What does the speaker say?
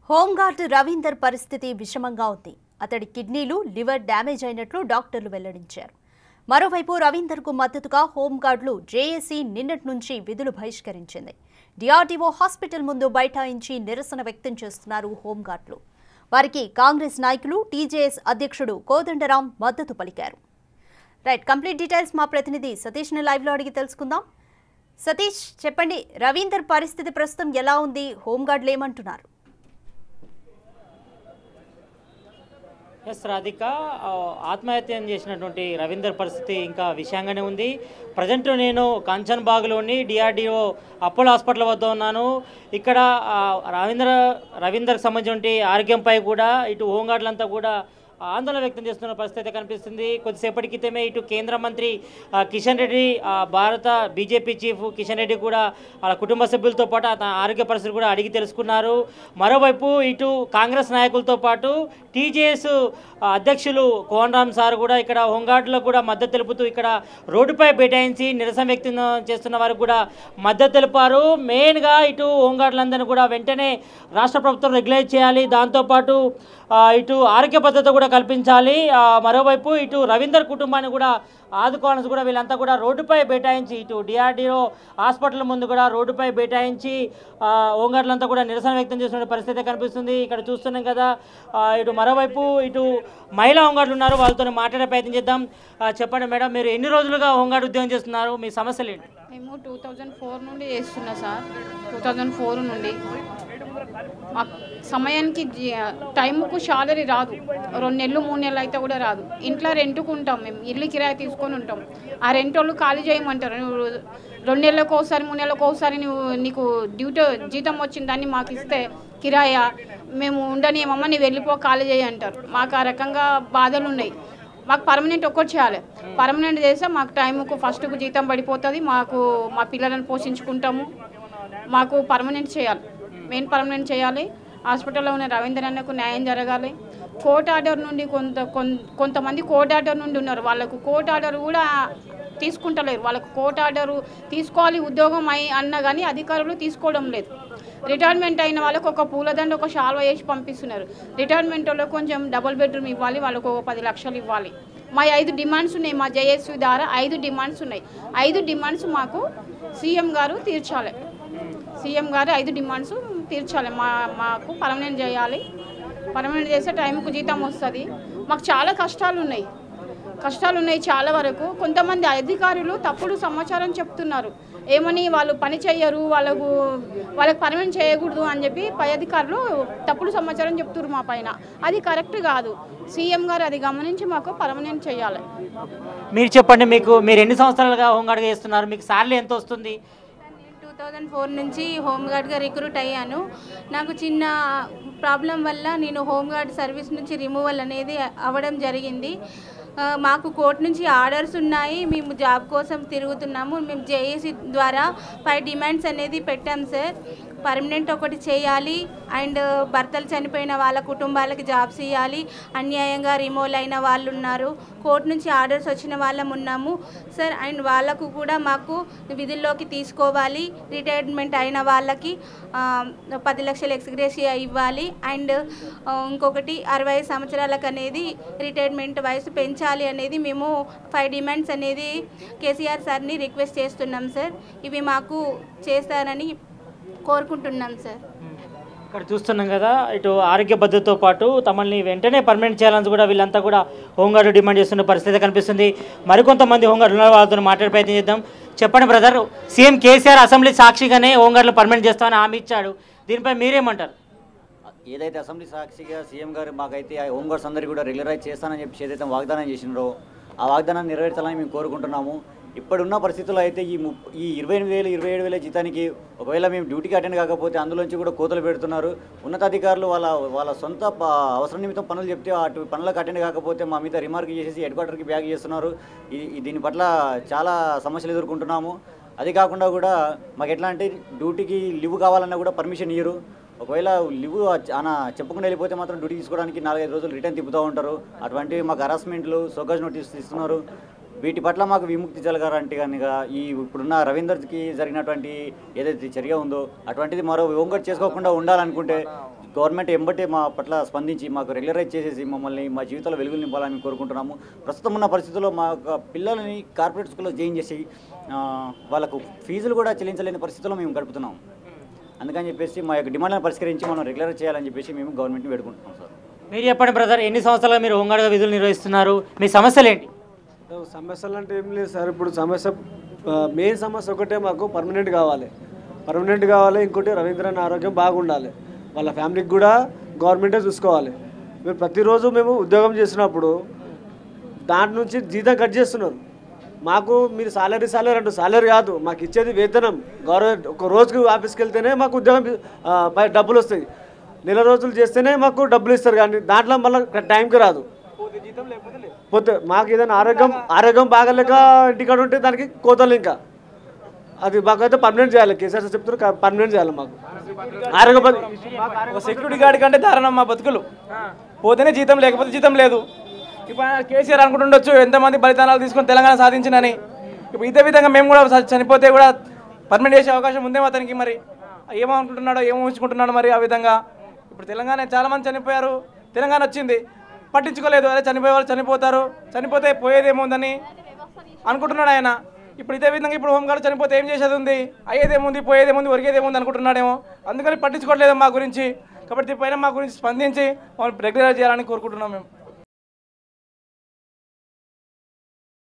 home guard Ravinder పరిస్థితి విషమంగా ఉంది అతడి కిడ్నీలు లివర్ డ్యామేజ్ అయినట్లు డాక్టర్లు వెల్లడించారు మరోవైపు రవీందర్కు మద్దతుగా హోంగార్డులు జేఏసీ నిన్నటి నుంచి విధులు బహిష్కరించింది డిఆర్డీఓ హాస్పిటల్ ముందు బైఠాయించి నిరసన వ్యక్తం చేస్తున్నారు హోంగార్డులు వారికి కాంగ్రెస్ నాయకులు టీజేఎస్ అధ్యక్షుడు కోదండరాం మద్దతు పలికారు రైట్ కంప్లీట్ డీటెయిల్స్ మా ప్రతినిధి సతీష్ని లైవ్లో అడిగి తెలుసుకుందాం సతీష్ చెప్పండి రవీందర్ పరిస్థితి ప్రస్తుతం ఎలా ఉంది హోంగార్డులు ఏమంటున్నారు ఎస్ రాధిక ఆ, ఆత్మహత్య చేసినటువంటి రవీందర్ పరిస్థితి ఇంకా విషయంగానే ఉంది ప్రజెంట్ నేను కాంచన్ బాగ్లోని డిఆర్డిఓ అపోలో హాస్పిటల్ వద్ద ఉన్నాను ఇక్కడ ఆ, రవీంద్ర రవీందర్కి సంబంధించిన ఆరోగ్యంపై కూడా ఇటు హోంగార్డులంతా కూడా ఆందోళన వ్యక్తం చేస్తున్న పరిస్థితి అయితే కనిపిస్తుంది కొద్దిసేపటి క్రితమే ఇటు కేంద్ర మంత్రి ఆ, కిషన్ రెడ్డి ఆ, భారత బీజేపీ చీఫ్ కిషన్ రెడ్డి కూడా వాళ్ళ కుటుంబ సభ్యులతో పాటు తన ఆరోగ్య పరిస్థితి కూడా అడిగి తెలుసుకున్నారు మరోవైపు ఇటు కాంగ్రెస్ నాయకులతో పాటు టీజేఎస్ అధ్యక్షులు కోన్ రామ్ సార్ కూడా ఇక్కడ హోంగార్డులకు కూడా మద్దతు తెలుపుతూ ఇక్కడ రోడ్డుపై బైఠాయించి నిరసన వ్యక్తం చేస్తున్న వారికి కూడా మద్దతు తెలిపారు మెయిన్గా ఇటు హోంగార్డులందరినీ కూడా వెంటనే రాష్ట్ర ప్రభుత్వం రెగ్యులేట్ చేయాలి దాంతోపాటు ఆ, ఇటు ఆరోగ్య భద్రత కూడా కల్పించాలి ఆ, మరోవైపు ఇటు రవీందర్ కుటుంబాన్ని కూడా ఆదుకోవాలని కూడా వీళ్ళంతా కూడా రోడ్డుపై బైఠాయించి ఇటు డిఆర్డీఓ హాస్పిటల్ ముందు కూడా రోడ్డుపై బైఠాయించి ఆ, హోంగార్డులంతా కూడా నిరసన వ్యక్తం చేస్తున్న పరిస్థితి కనిపిస్తుంది ఇక్కడ చూస్తున్నాం కదా ఆ, ఇటు మరోవైపు ఇటు మహిళా హోంగార్డులు ఉన్నారు వాళ్ళతో మాట్లాడే ప్రయత్నం చేద్దాం ఆ, చెప్పండి మేడం మీరు ఎన్ని రోజులుగా హోంగార్డు ఉద్యోగం చేస్తున్నారు మీ సమస్యలు ఏంటి మేము టూ థౌజండ్ ఫోర్ నుండి చేస్తున్నా సార్ టూ థౌజండ్ ఫోర్ నుండి మాకు సమయానికి జీ- టైంకు శాలరీ రాదు రెండు నెలలు మూడు నెలలు అయితే కూడా రాదు ఇంట్లో రెంట్కు ఉంటాం మేము ఇల్లు కిరాయి తీసుకొని ఉంటాం ఆ రెంట్ వాళ్ళు ఖాళీ చేయమంటారు నువ్వు రెండు నెలలకు ఒకసారి మూడు నెలలకు ఒకసారి నువ్వు నీకు డ్యూటీ జీతం వచ్చిందని మాకు ఇస్తే కిరాయా మేము ఉండనియమమ్మ నువ్వు వెళ్ళిపో ఖాళీ చేయి అంటారు మాకు ఆ రకంగా బాధలు ఉన్నాయి మాకు పర్మనెంట్ ఒక్కటి చేయాలి పర్మనెంట్ చేస్తే మాకు టైంకు ఫస్ట్కు జీతం పడిపోతుంది మాకు మా పిల్లలను పోషించుకుంటాము మాకు పర్మనెంట్ చేయాలి మెయిన్ పర్మనెంట్ చేయాలి హాస్పిటల్లో ఉన్న రవీంద్ర అన్నకు న్యాయం జరగాలి కోర్ట్ ఆర్డర్ నుండి కొంత కొన్- కొంతమంది కోర్ట్ ఆర్డర్ నుండి ఉన్నారు వాళ్ళకు కోర్ట్ ఆర్డర్ కూడా తీసుకుంటలేరు వాళ్ళకు కోర్ట్ ఆర్డర్ తీసుకోవాలి ఉద్యోగం అయి అన్నా కానీ అధికారులు తీసుకోవడం లేదు రిటైర్మెంట్ అయిన వాళ్ళకు ఒక పూలదండ ఒక షాల్వ వేసి పంపిస్తున్నారు రిటైర్మెంట్ వాళ్ళకి కొంచెం డబుల్ బెడ్రూమ్ ఇవ్వాలి వాళ్ళకు ఒక పది లక్షలు ఇవ్వాలి మా ఐదు డిమాండ్స్ ఉన్నాయి మా జేఎస్యూ ద్వారా ఐదు డిమాండ్స్ ఉన్నాయి ఐదు డిమాండ్స్ మాకు సీఎం గారు తీర్చాలి సీఎం గారు ఐదు డిమాండ్స్ తీర్చాలి మా మాకు పర్మనెంట్ చేయాలి పర్మనెంట్ చేస్తే టైంకు జీతం వస్తుంది మాకు చాలా కష్టాలు ఉన్నాయి కష్టాలు ఉన్నాయి చాలా వరకు కొంతమంది అధికారులు తప్పుడు సమాచారం చెప్తున్నారు ఏమని వాళ్ళు పని చేయరు వాళ్ళకు వాళ్ళకి పర్మనెంట్ చేయకూడదు అని చెప్పి పై అధికారులు తప్పుడు సమాచారం చెప్తున్నారు మా పైన అది కరెక్ట్ కాదు సీఎం గారు అది గమనించి మాకు పర్మనెంట్ చేయాలి మీరు చెప్పండి మీకు మీరు ఎన్ని సంవత్సరాలుగా హోంగార్డుగా చేస్తున్నారు మీకు శాలరీ ఎంత వస్తుంది టూ థౌజండ్ ఫోర్ నుంచి హోంగార్డ్గా రిక్రూట్ అయ్యాను నాకు చిన్న ప్రాబ్లం వల్ల నేను హోంగార్డ్ సర్వీస్ నుంచి రిమూవల్ అనేది అవ్వడం జరిగింది ఆ, మాకు కోర్టు నుంచి ఆర్డర్స్ ఉన్నాయి మేము జాబ్ కోసం తిరుగుతున్నాము మేము జేఏసీ ద్వారా ఫైవ్ డిమాండ్స్ అనేది పెట్టాం సార్ పర్మనెంట్ ఒకటి చేయాలి అండ్ భర్తలు చనిపోయిన వాళ్ళ కుటుంబాలకి జాబ్స్ ఇవ్వాలి అన్యాయంగా రిమూవల్ అయిన వాళ్ళు ఉన్నారు కోర్టు నుంచి ఆర్డర్స్ వచ్చిన వాళ్ళం ఉన్నాము సార్ అండ్ వాళ్ళకు కూడా మాకు విధుల్లోకి తీసుకోవాలి రిటైర్మెంట్ అయిన వాళ్ళకి ఆ, పది లక్షల ఎక్స్గ్రేషియా ఇవ్వాలి అండ్ ఆ, ఇంకొకటి అరవై సంవత్సరాలకు అనేది రిటైర్మెంట్ వయసు పెంచాలి అనేది మేము ఫైవ్ డిమాండ్స్ అనేది కేసీఆర్ సార్ని రిక్వెస్ట్ చేస్తున్నాం సార్ ఇవి మాకు చేస్తారని కోరుకుంటున్నాం సార్ ఇక్కడ చూస్తున్నాం కదా ఇటు ఆరోగ్య భద్రతతో పాటు తమల్ని వెంటనే పర్మనెంట్ చేయాలని కూడా వీళ్ళంతా కూడా హోంగార్డు డిమాండ్ చేస్తున్న పరిస్థితి కనిపిస్తుంది మరికొంతమంది హోంగార్డు ఉన్న వాళ్ళతో మాట్లాడే ప్రయత్నం చేద్దాం చెప్పండి బ్రదర్ సీఎం కేసీఆర్ అసెంబ్లీ సాక్షిగానే హోంగార్డులు పర్మనెంట్ చేస్తామని హామీ ఇచ్చాడు దీనిపై మీరేమంటారు ఏదైతే అసెంబ్లీ సాక్షిగా సీఎం గారు మాకైతే ఆ హోంగార్డ్స్ అందరికీ కూడా రెగ్యులరైజ్ చేస్తానని చెప్పి ఏదైతే వాగ్దానం చేసినారో ఆ వాగ్దానాన్ని నెరవేర్చాలని మేము కోరుకుంటున్నాము ఇప్పుడున్న పరిస్థితుల్లో అయితే ఈ ము ఈ ఇరవై ఎనిమిది వేలు ఇరవై ఏడు వేల జీతానికి ఒకవేళ మేము డ్యూటీకి అటెండ్ కాకపోతే అందులోంచి కూడా కోతలు పెడుతున్నారు ఉన్నతాధికారులు వాళ్ళ వాళ్ళ సొంత ప- అవసరం నిమిత్తం పనులు చెప్తే అటు పనులకు అటెండ్ కాకపోతే మా మీద రిమార్క్ చేసేసి హెడ్ క్వార్టర్కి బ్యాగ్ చేస్తున్నారు ఈ ఈ దీని పట్ల చాలా సమస్యలు ఎదుర్కొంటున్నాము అది కాకుండా కూడా మాకు ఎట్లా అంటే డ్యూటీకి లీవ్ కావాలన్నా కూడా పర్మిషన్ ఇయ్యరు ఒకవేళ లివ్ ఆయన చెప్పకుండా వెళ్ళిపోతే మాత్రం డ్యూటీ తీసుకోవడానికి నాలుగైదు రోజులు రిటర్న్ తిప్పుతూ ఉంటారు అటువంటివి మాకు హరాస్మెంట్లు సోకాజ్ నోటీస్ ఇస్తున్నారు వీటి పట్ల మాకు విముక్తి జరగాలంటే కనుక ఈ ఇప్పుడున్న రవీందర్కి జరిగినటువంటి ఏదైతే చర్య ఉందో అటువంటిది మరో హోంగార్డ్ చేసుకోకుండా ఉండాలనుకుంటే గవర్నమెంట్ ఎంబటే మా పట్ల స్పందించి మాకు రెగ్యులరైజ్ చేసేసి మమ్మల్ని మా జీవితంలో వెలుగులు నింపాలని మేము కోరుకుంటున్నాము ప్రస్తుతం ఉన్న పరిస్థితుల్లో మా యొక్క పిల్లల్ని కార్పొరేట్ స్కూల్లో జాయిన్ చేసి ఆ, వాళ్ళకు ఫీజులు కూడా చెల్లించలేని పరిస్థితుల్లో మేము గడుపుతున్నాం అందుకని చెప్పేసి మా యొక్క డిమాండ్లను పరిష్కరించి మనం రెగ్యులర్ చేయాలని చెప్పేసి మేము గవర్నమెంట్ని వేడుకుంటున్నాం సార్ మీరు చెప్పండి బ్రదర్ ఎన్ని సంవత్సరాలు మీరు హోంగార్డ్గా విధులు నిర్వహిస్తున్నారు మీ సమస్యలు ఏంటి సమస్యలు అంటే ఏం లేదు సార్ ఇప్పుడు సమస్య మెయిన్ సమస్య ఒకటే మాకు పర్మనెంట్ కావాలి పర్మనెంట్ కావాలి ఇంకోటి రవీంద్రన్ ఆరోగ్యం బాగుండాలి వాళ్ళ ఫ్యామిలీకి కూడా గవర్నమెంటే చూసుకోవాలి మేము ప్రతిరోజు మేము ఉద్యోగం చేసినప్పుడు దాంట్ నుంచి జీతం కట్ చేస్తున్నారు మాకు మీరు సాలరీ సాలరీ అంటూ సాలరీ కాదు మాకు ఇచ్చేది వేతనం గవర్నమెంట్ ఒక రోజుకి ఆఫీస్కి వెళ్తేనే మాకు ఉద్యోగం ఆ, పై డబ్బులు వస్తాయి నెల రోజులు చేస్తేనే మాకు డబ్బులు ఇస్తారు కానీ దాంట్లో మళ్ళీ టైంకి రాదు పోతే మాకు ఏదైనా ఆరోగ్యం ఆరోగ్యం బాగాలేక ఇంటికాడ ఉంటే దానికి కోతలు ఇంకా అది మాకైతే పర్మనెంట్ చేయాలి కేసీఆర్ చెప్తున్నారు పర్మనెంట్ చేయాలి మాకు ఆరోగ్య పరి- ఒక సెక్యూరిటీ గార్డ్ కంటే దారుణం మా బతుకులు పోతేనే జీతం లేకపోతే జీతం లేదు ఇప్పుడు ఆయన కేసీఆర్ అనుకుంటుండొచ్చు ఎంతమంది బలిదానాలు తీసుకొని తెలంగాణ సాధించినని ఇప్పుడు ఇదే విధంగా మేము కూడా చ- చనిపోతే కూడా పర్మనెంట్ చేసే అవకాశం ఉందేమో అతనికి మరి ఏమో అనుకుంటున్నాడో ఏమో ఊహించుకుంటున్నాడో మరి ఆ విధంగా ఇప్పుడు తెలంగాణ చాలా మంది చనిపోయారు తెలంగాణ వచ్చింది పట్టించుకోలేదు అదే చనిపోయే వాళ్ళు చనిపోతారు చనిపోతే పోయేదేముందని అనుకుంటున్నాడు ఆయన ఇప్పుడు ఇదే విధంగా ఇప్పుడు హోంగార్డ్ చనిపోతే ఏం చేసేది ఉంది అయ్యేదేముంది పోయేదేముంది ఒరిగేదేముంది అనుకుంటున్నాడేమో అందుకని పట్టించుకోవట్లేదు మా గురించి కాబట్టి పైన మా గురించి స్పందించి మమ్మల్ని రెగ్యులర్ చేయాలని కోరుకుంటున్నాం మేము